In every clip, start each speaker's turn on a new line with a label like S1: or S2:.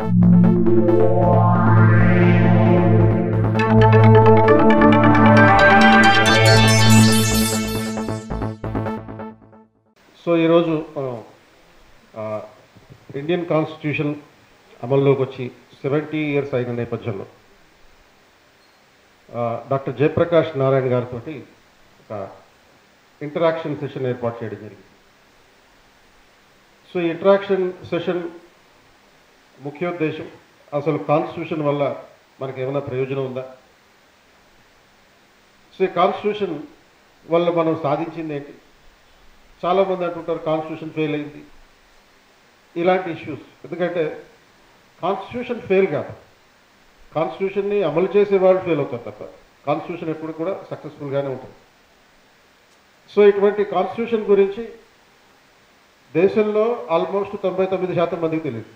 S1: so ఈరోజు మనం ఆ, ఇండియన్ కాన్స్టిట్యూషన్ అమల్లోకి వచ్చి సెవెంటీ ఇయర్స్ అయిన నేపథ్యంలో ఆ, డాక్టర్ జయప్రకాష్ నారాయణ గారితో ఒక ఇంటరాక్షన్ సెషన్ ఏర్పాటు చేయడం జరిగింది సో ఈ ఇంటరాక్షన్ సెషన్ ముఖ్యోద్దేశం అసలు కాన్స్టిట్యూషన్ వల్ల మనకి ఏమైనా ప్రయోజనం ఉందా సో ఈ కాన్స్టిట్యూషన్ వల్ల మనం సాధించింది ఏంటి చాలామంది అంటుంటారు కాన్స్టిట్యూషన్ ఫెయిల్ అయింది ఇలాంటి ఇష్యూస్ ఎందుకంటే కాన్స్టిట్యూషన్ ఫెయిల్ కాదు కాన్స్టిట్యూషన్ని అమలు చేసే వాళ్ళు ఫెయిల్ అవుతారు తప్ప కాన్స్టిట్యూషన్ ఎప్పుడు కూడా సక్సెస్ఫుల్గానే ఉంటుంది సో ఇటువంటి కాన్స్టిట్యూషన్ గురించి దేశంలో ఆల్మోస్ట్ తొంభై తొమ్మిది శాతం మందికి తెలియదు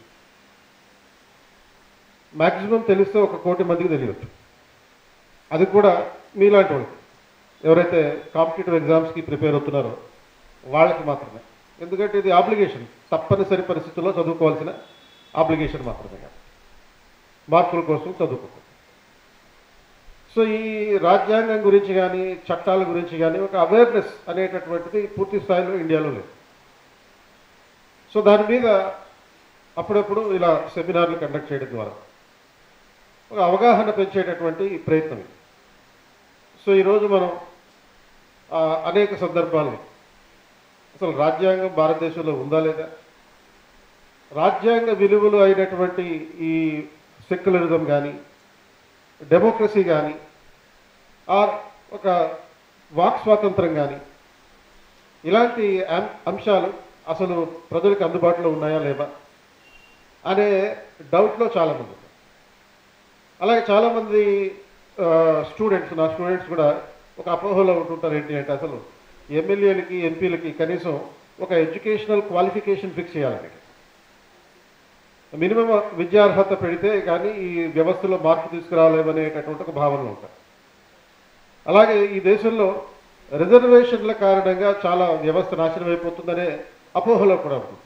S1: మ్యాక్సిమం తెలిస్తే ఒక కోటి మందికి తెలియదు అది కూడా మీలాంటి వాళ్ళకి ఎవరైతే కాంపిటేటివ్ ఎగ్జామ్స్కి ప్రిపేర్ అవుతున్నారో వాళ్ళకి మాత్రమే ఎందుకంటే ఇది ఆబ్లిగేషన్ తప్పనిసరి పరిస్థితుల్లో చదువుకోవాల్సిన ఆబ్లిగేషన్ మాత్రమే కాదు మార్కుల కోసం చదువుకుంటాం సో ఈ రాజ్యాంగం గురించి కానీ చట్టాల గురించి కానీ ఒక అవేర్నెస్ అనేటటువంటిది పూర్తి స్థాయిలో ఇండియాలో లేదు సో దాని మీద అప్పుడప్పుడు ఇలా సెమినార్లు కండక్ట్ చేయడం ద్వారా ఒక అవగాహన పెంచేటటువంటి ప్రయత్నం ఇది సో ఈరోజు మనం ఆ, అనేక సందర్భాల్లో అసలు రాజ్యాంగం భారతదేశంలో ఉందా లేదా రాజ్యాంగ విలువలు అయినటువంటి ఈ సెక్యులరిజం కానీ డెమోక్రసీ కానీ ఆర్ ఒక వాక్ స్వాతంత్రం కానీ ఇలాంటి అం- అంశాలు అసలు ప్రజలకు అందుబాటులో ఉన్నాయా లేవా అనే డౌట్లో చాలామంది ఉన్నారు అలాగే చాలామంది స్టూడెంట్స్ నా స్టూడెంట్స్ కూడా ఒక అపోహలో ఉంటుంటారు ఏంటి అంటే అసలు ఎమ్మెల్యేలకి ఎంపీలకి కనీసం ఒక ఎడ్యుకేషనల్ క్వాలిఫికేషన్ ఫిక్స్ చేయాలని మినిమం విద్యార్హత పెడితే కానీ ఈ వ్యవస్థలో మార్పు తీసుకురాలేమనేటటువంటి ఒక భావనలు ఉంటాయి అలాగే ఈ దేశంలో రిజర్వేషన్ల కారణంగా చాలా వ్యవస్థ నాశనం అయిపోతుందనే అపోహలో కూడా ఉంటుంది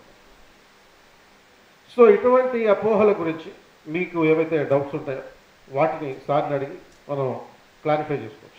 S1: సో ఇటువంటి అపోహల గురించి మీకు ఏవైతే డౌట్స్ ఉంటాయో వాటిని సార్ని అడిగి మనం క్లారిఫై చేసుకోవచ్చు